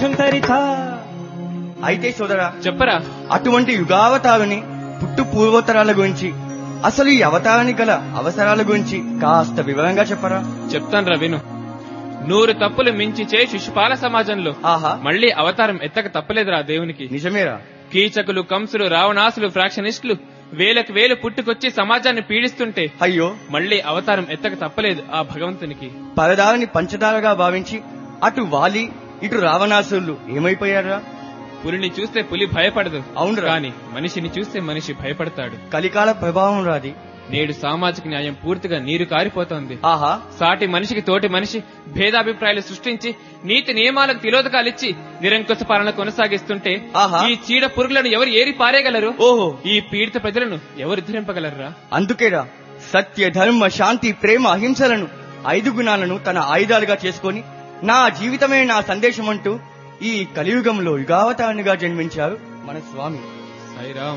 శంకరిత అయితే సోదరా చెప్పరా అటువంటి యుగావతారుని పుట్టు పూర్వోత్తరాల గురించి అసలు ఈ అవతారానికి గల అవసరాల గురించి కాస్త వివరంగా చెప్పరా చెప్తాన్రా విను నూరు తప్పులు మించి చే శిశుపాల సమాజంలో ఆహా మళ్ళీ అవతారం ఎత్తక తప్పలేదురా దేవునికి నిజమేరా కీచకులు కంసులు రావణాసులు ఫ్రాక్షనిస్టులు వేలకు వేలు పుట్టుకొచ్చి సమాజాన్ని పీడిస్తుంటే అయ్యో మళ్ళీ అవతారం ఎత్తక తప్పలేదు ఆ భగవంతునికి పరదారిని పంచదారగా భావించి అటు వాలి ఇటు రావణాసురులు ఏమైపోయారా పులిని చూస్తే పులి భయపడదు అవునురా. కానీ మనిషిని చూస్తే మనిషి భయపడతాడు కలికాల ప్రభావం రాది నేడు సామాజిక న్యాయం పూర్తిగా నీరు కారిపోతోంది ఆహా సాటి మనిషికి తోటి మనిషి భేదాభిప్రాయాలు సృష్టించి నీతి నియమాలకు తిలోదకాలిచ్చి నిరంకుశ పాలన కొనసాగిస్తుంటే ఆహా. ఈ చీడ పురుగులను ఎవరు ఏరి పారేయగలరు ఓహో ఈ పీడిత ప్రజలను ఎవరు ఉద్ధరింపగలరా అందుకేరా సత్య ధర్మ శాంతి ప్రేమ అహింసలను ఐదు గుణాలను తన ఆయుధాలుగా చేసుకొని నా జీవితమే నా సందేశం అంటూ ఈ కలియుగంలో యుగావతారునిగా జన్మించారు మన స్వామి సాయిరాం